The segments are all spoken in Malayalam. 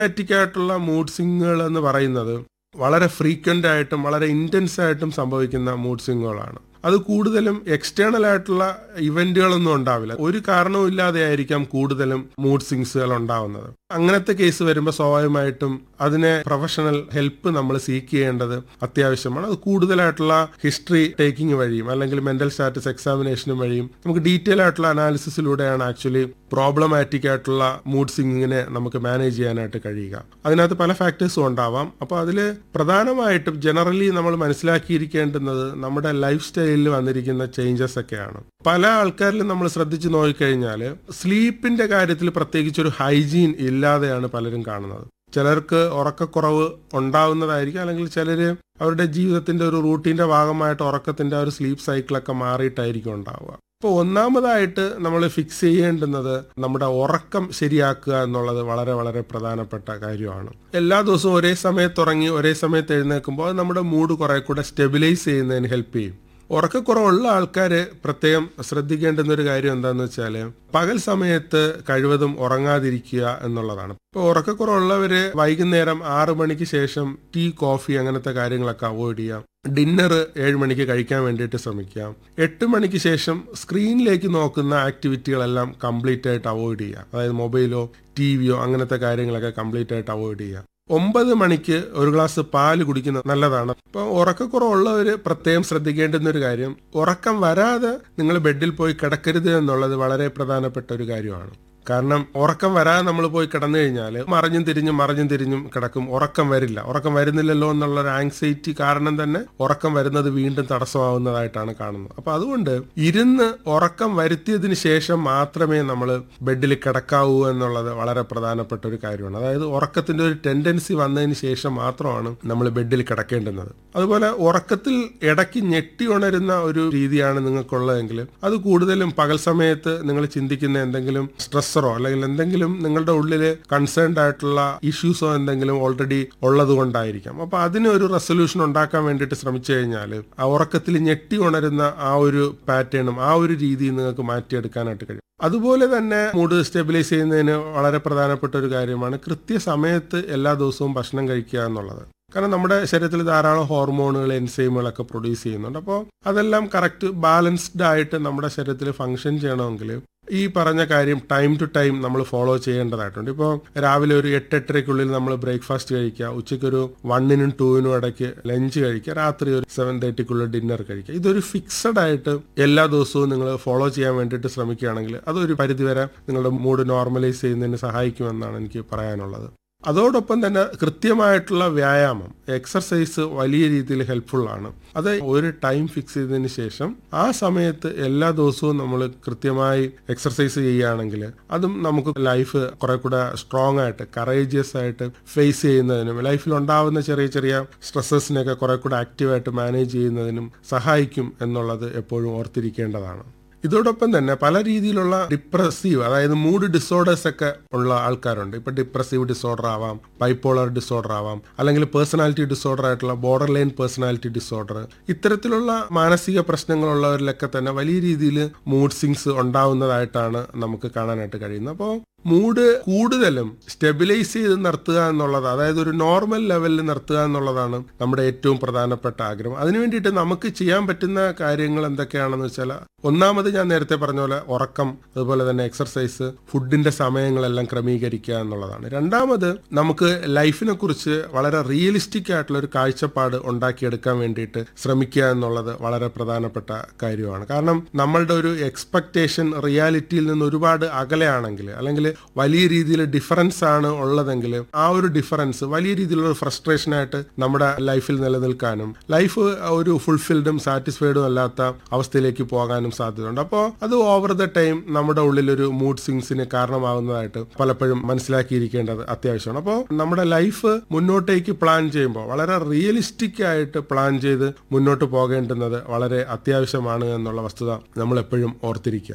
പ്രോബ്ലമാറ്റിക് ആയിട്ടുള്ള മൂഡ് സ്വിങ്ങുകൾ എന്ന് പറയുന്നത് വളരെ ഫ്രീക്വന്റ് ആയിട്ടും വളരെ ഇന്റൻസ് ആയിട്ടും സംഭവിക്കുന്ന മൂഡ് സ്വിങ്ങുകളാണ് അത് കൂടുതലും എക്സ്റ്റേണൽ ആയിട്ടുള്ള ഇവന്റുകളൊന്നും ഉണ്ടാവില്ല ഒരു കാരണവും ഇല്ലാതെ ആയിരിക്കാം കൂടുതലും മൂഡ് സ്വിങ്സുകൾ ഉണ്ടാവുന്നത് അങ്ങനത്തെ കേസ് വരുമ്പോൾ സ്വാഭാവികമായിട്ടും അതിനെ പ്രൊഫഷണൽ ഹെൽപ്പ് നമ്മൾ സീക്ക് ചെയ്യേണ്ടത് അത്യാവശ്യമാണ് അത് കൂടുതലായിട്ടുള്ള ഹിസ്റ്ററി ടേക്കിംഗ് വഴിയും അല്ലെങ്കിൽ മെന്റൽ സ്റ്റാറ്റസ് എക്സാമിനേഷനും വഴിയും നമുക്ക് ഡീറ്റെയിൽ ആയിട്ടുള്ള അനാലിസിസിലൂടെയാണ് ആക്ച്വലി പ്രോബ്ലമാറ്റിക് ആയിട്ടുള്ള മൂഡ് സ്വിങ്ങിനെ നമുക്ക് മാനേജ് ചെയ്യാനായിട്ട് കഴിയുക അതിനകത്ത് പല ഫാക്ടേഴ്സും ഉണ്ടാവാം അപ്പോൾ അതിൽ പ്രധാനമായിട്ടും ജനറലി നമ്മൾ മനസ്സിലാക്കിയിരിക്കേണ്ടുന്നത് നമ്മുടെ ലൈഫ് സ്റ്റൈലിൽ വന്നിരിക്കുന്ന ചേഞ്ചസ് ഒക്കെയാണ് പല ആൾക്കാരിലും നമ്മൾ ശ്രദ്ധിച്ചു നോക്കിക്കഴിഞ്ഞാൽ സ്ലീപ്പിന്റെ കാര്യത്തിൽ പ്രത്യേകിച്ച് ഒരു ഹൈജീൻ ഇല്ലാതെയാണ് പലരും കാണുന്നത് ചിലർക്ക് ഉറക്കക്കുറവ് ഉണ്ടാവുന്നതായിരിക്കും അല്ലെങ്കിൽ ചിലര് അവരുടെ ജീവിതത്തിന്റെ ഒരു റൂട്ടീന്റെ ഭാഗമായിട്ട് ഉറക്കത്തിന്റെ ആ ഒരു സ്ലീപ്പ് സൈക്കിളൊക്കെ മാറിയിട്ടായിരിക്കും ഉണ്ടാവുക അപ്പോൾ ഒന്നാമതായിട്ട് നമ്മൾ ഫിക്സ് ചെയ്യേണ്ടുന്നത് നമ്മുടെ ഉറക്കം ശരിയാക്കുക എന്നുള്ളത് വളരെ വളരെ പ്രധാനപ്പെട്ട കാര്യമാണ് എല്ലാ ദിവസവും ഒരേ സമയത്ത് ഉറങ്ങി ഒരേ സമയത്ത് എഴുന്നേൽക്കുമ്പോൾ അത് നമ്മുടെ മൂഡ് കുറെ കൂടെ സ്റ്റെബിലൈസ് ചെയ്യുന്നതിന് ഹെൽപ്പ് ചെയ്യും ഉറക്കക്കുറവുള്ള ആൾക്കാർ പ്രത്യേകം ശ്രദ്ധിക്കേണ്ടുന്ന ഒരു കാര്യം എന്താണെന്ന് വെച്ചാൽ പകൽ സമയത്ത് കഴിവതും ഉറങ്ങാതിരിക്കുക എന്നുള്ളതാണ് ഇപ്പോൾ ഉറക്കക്കുറവുള്ളവര് വൈകുന്നേരം ആറു മണിക്ക് ശേഷം ടീ കോഫി അങ്ങനത്തെ കാര്യങ്ങളൊക്കെ അവോയ്ഡ് ചെയ്യാം ഡിന്നർ ഏഴ് മണിക്ക് കഴിക്കാൻ വേണ്ടിയിട്ട് ശ്രമിക്കാം എട്ട് മണിക്ക് ശേഷം സ്ക്രീനിലേക്ക് നോക്കുന്ന ആക്ടിവിറ്റികളെല്ലാം കംപ്ലീറ്റ് ആയിട്ട് അവോയ്ഡ് ചെയ്യുക അതായത് മൊബൈലോ ടി വിയോ അങ്ങനത്തെ കാര്യങ്ങളൊക്കെ കംപ്ലീറ്റ് ആയിട്ട് അവോയ്ഡ് ചെയ്യുക ഒമ്പത് മണിക്ക് ഒരു ഗ്ലാസ് പാല് കുടിക്കുന്നത് നല്ലതാണ് ഇപ്പോൾ ഉറക്കക്കുറവുള്ളവർ പ്രത്യേകം ശ്രദ്ധിക്കേണ്ടുന്ന ഒരു കാര്യം ഉറക്കം വരാതെ നിങ്ങൾ ബെഡിൽ പോയി കിടക്കരുത് എന്നുള്ളത് വളരെ പ്രധാനപ്പെട്ട ഒരു കാര്യമാണ് കാരണം ഉറക്കം വരാതെ നമ്മൾ പോയി കിടന്നു കഴിഞ്ഞാൽ മറിഞ്ഞും തിരിഞ്ഞും മറിഞ്ഞും തിരിഞ്ഞും കിടക്കും ഉറക്കം വരില്ല ഉറക്കം വരുന്നില്ലല്ലോ എന്നുള്ള ഒരു ആങ്സൈറ്റി കാരണം തന്നെ ഉറക്കം വരുന്നത് വീണ്ടും തടസ്സമാവുന്നതായിട്ടാണ് കാണുന്നത് അപ്പൊ അതുകൊണ്ട് ഇരുന്ന് ഉറക്കം വരുത്തിയതിന് ശേഷം മാത്രമേ നമ്മൾ ബെഡിൽ കിടക്കാവൂ എന്നുള്ളത് വളരെ പ്രധാനപ്പെട്ട ഒരു കാര്യമാണ് അതായത് ഉറക്കത്തിന്റെ ഒരു ടെൻഡൻസി വന്നതിന് ശേഷം മാത്രമാണ് നമ്മൾ ബെഡിൽ കിടക്കേണ്ടുന്നത് അതുപോലെ ഉറക്കത്തിൽ ഇടയ്ക്ക് ഞെട്ടി ഉണരുന്ന ഒരു രീതിയാണ് നിങ്ങൾക്കുള്ളതെങ്കിൽ അത് കൂടുതലും പകൽ സമയത്ത് നിങ്ങൾ ചിന്തിക്കുന്ന എന്തെങ്കിലും സ്ട്രെസ്സറോ അല്ലെങ്കിൽ എന്തെങ്കിലും നിങ്ങളുടെ ഉള്ളിൽ കൺസേൺഡ് ആയിട്ടുള്ള ഇഷ്യൂസോ എന്തെങ്കിലും ഓൾറെഡി ഉള്ളത് കൊണ്ടായിരിക്കാം അപ്പൊ അതിന് ഒരു റെസൊല്യൂഷൻ ഉണ്ടാക്കാൻ വേണ്ടിയിട്ട് ശ്രമിച്ചു കഴിഞ്ഞാൽ ആ ഉറക്കത്തിൽ ഞെട്ടി ഉണരുന്ന ആ ഒരു പാറ്റേണും ആ ഒരു രീതിയും നിങ്ങൾക്ക് മാറ്റിയെടുക്കാനായിട്ട് കഴിയും അതുപോലെ തന്നെ മൂഡ് സ്റ്റെബിലൈസ് ചെയ്യുന്നതിന് വളരെ പ്രധാനപ്പെട്ട ഒരു കാര്യമാണ് കൃത്യസമയത്ത് എല്ലാ ദിവസവും ഭക്ഷണം കഴിക്കുക എന്നുള്ളത് കാരണം നമ്മുടെ ശരീരത്തിൽ ധാരാളം ഹോർമോണുകൾ എൻസൈമുകളൊക്കെ പ്രൊഡ്യൂസ് ചെയ്യുന്നുണ്ട് അപ്പോൾ അതെല്ലാം കറക്റ്റ് ബാലൻസ്ഡ് ആയിട്ട് നമ്മുടെ ശരീരത്തിൽ ഫങ്ഷൻ ചെയ്യണമെങ്കിൽ ഈ പറഞ്ഞ കാര്യം ടൈം ടു ടൈം നമ്മൾ ഫോളോ ചെയ്യേണ്ടതായിട്ടുണ്ട് ഇപ്പോൾ രാവിലെ ഒരു എട്ട് എട്ടരയ്ക്കുള്ളിൽ നമ്മൾ ബ്രേക്ക്ഫാസ്റ്റ് കഴിക്കുക ഉച്ചയ്ക്ക് ഒരു വണ്ണിനും ടൂവിനും ഇടയ്ക്ക് ലഞ്ച് കഴിക്കുക രാത്രി ഒരു സെവൻ തേർട്ടിക്കുള്ളിൽ ഡിന്നർ കഴിക്കുക ഇതൊരു ഫിക്സഡ് ആയിട്ട് എല്ലാ ദിവസവും നിങ്ങൾ ഫോളോ ചെയ്യാൻ വേണ്ടിയിട്ട് ശ്രമിക്കുകയാണെങ്കിൽ അതൊരു പരിധിവരെ നിങ്ങളുടെ മൂഡ് നോർമലൈസ് ചെയ്യുന്നതിന് സഹായിക്കുമെന്നാണ് എനിക്ക് പറയാനുള്ളത് അതോടൊപ്പം തന്നെ കൃത്യമായിട്ടുള്ള വ്യായാമം എക്സർസൈസ് വലിയ രീതിയിൽ ഹെൽപ്ഫുൾ ആണ് അത് ഒരു ടൈം ഫിക്സ് ചെയ്തതിന് ശേഷം ആ സമയത്ത് എല്ലാ ദിവസവും നമ്മൾ കൃത്യമായി എക്സർസൈസ് ചെയ്യുകയാണെങ്കിൽ അതും നമുക്ക് ലൈഫ് കുറെ കൂടെ സ്ട്രോങ് ആയിട്ട് കറേജിയസ് ആയിട്ട് ഫേസ് ചെയ്യുന്നതിനും ലൈഫിൽ ഉണ്ടാവുന്ന ചെറിയ ചെറിയ സ്ട്രെസ്സസിനെയൊക്കെ കുറെ കൂടെ ആക്റ്റീവായിട്ട് മാനേജ് ചെയ്യുന്നതിനും സഹായിക്കും എന്നുള്ളത് എപ്പോഴും ഓർത്തിരിക്കേണ്ടതാണ് ഇതോടൊപ്പം തന്നെ പല രീതിയിലുള്ള ഡിപ്രസീവ് അതായത് മൂഡ് ഡിസോർഡേഴ്സ് ഒക്കെ ഉള്ള ആൾക്കാരുണ്ട് ഇപ്പൊ ഡിപ്രസീവ് ഡിസോർഡർ ആവാം ബൈപ്പോളർ ഡിസോർഡർ ആവാം അല്ലെങ്കിൽ പേഴ്സണാലിറ്റി ഡിസോർഡർ ആയിട്ടുള്ള ബോർഡർ ലൈൻ പേഴ്സണാലിറ്റി ഡിസോർഡർ ഇത്തരത്തിലുള്ള മാനസിക പ്രശ്നങ്ങളുള്ളവരിലൊക്കെ തന്നെ വലിയ രീതിയിൽ മൂഡ് സിങ്സ് ഉണ്ടാവുന്നതായിട്ടാണ് നമുക്ക് കാണാനായിട്ട് കഴിയുന്നത് അപ്പോൾ മൂഡ് കൂടുതലും സ്റ്റെബിലൈസ് ചെയ്ത് നിർത്തുക എന്നുള്ളത് അതായത് ഒരു നോർമൽ ലെവലിൽ നിർത്തുക എന്നുള്ളതാണ് നമ്മുടെ ഏറ്റവും പ്രധാനപ്പെട്ട ആഗ്രഹം അതിനു വേണ്ടിയിട്ട് നമുക്ക് ചെയ്യാൻ പറ്റുന്ന കാര്യങ്ങൾ എന്തൊക്കെയാണെന്ന് വെച്ചാൽ ഒന്നാമത് ഞാൻ നേരത്തെ പറഞ്ഞ പോലെ ഉറക്കം അതുപോലെ തന്നെ എക്സർസൈസ് ഫുഡിന്റെ സമയങ്ങളെല്ലാം ക്രമീകരിക്കുക എന്നുള്ളതാണ് രണ്ടാമത് നമുക്ക് ലൈഫിനെ കുറിച്ച് വളരെ റിയലിസ്റ്റിക് ആയിട്ടുള്ള ഒരു കാഴ്ചപ്പാട് ഉണ്ടാക്കിയെടുക്കാൻ വേണ്ടിയിട്ട് ശ്രമിക്കുക എന്നുള്ളത് വളരെ പ്രധാനപ്പെട്ട കാര്യമാണ് കാരണം നമ്മളുടെ ഒരു എക്സ്പെക്ടേഷൻ റിയാലിറ്റിയിൽ നിന്ന് ഒരുപാട് അകലെയാണെങ്കിൽ അല്ലെങ്കിൽ വലിയ രീതിയിൽ ഡിഫറൻസ് ആണ് ഉള്ളതെങ്കിൽ ആ ഒരു ഡിഫറൻസ് വലിയ രീതിയിലുള്ള ഫ്രസ്ട്രേഷൻ ആയിട്ട് നമ്മുടെ ലൈഫിൽ നിലനിൽക്കാനും ലൈഫ് ഒരു ഫുൾഫിൽഡും സാറ്റിസ്ഫൈഡും അല്ലാത്ത അവസ്ഥയിലേക്ക് പോകാനും സാധ്യതയുണ്ട് അപ്പോൾ അത് ഓവർ ദ ടൈം നമ്മുടെ ഉള്ളിൽ ഒരു മൂഡ് സ്വിങ്സിന് കാരണമാകുന്നതായിട്ട് പലപ്പോഴും മനസ്സിലാക്കിയിരിക്കേണ്ടത് അത്യാവശ്യമാണ് അപ്പോൾ നമ്മുടെ ലൈഫ് മുന്നോട്ടേക്ക് പ്ലാൻ ചെയ്യുമ്പോൾ വളരെ റിയലിസ്റ്റിക് ആയിട്ട് പ്ലാൻ ചെയ്ത് മുന്നോട്ട് പോകേണ്ടുന്നത് വളരെ അത്യാവശ്യമാണ് എന്നുള്ള വസ്തുത നമ്മൾ എപ്പോഴും ഓർത്തിരിക്കുക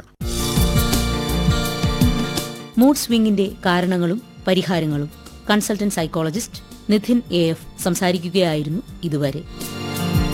മൂഡ് സ്വിംഗിന്റെ കാരണങ്ങളും പരിഹാരങ്ങളും consultant psychologist Nidhin A F സംസാരിക്കുകയായിരുന്നു ഇതുവരെ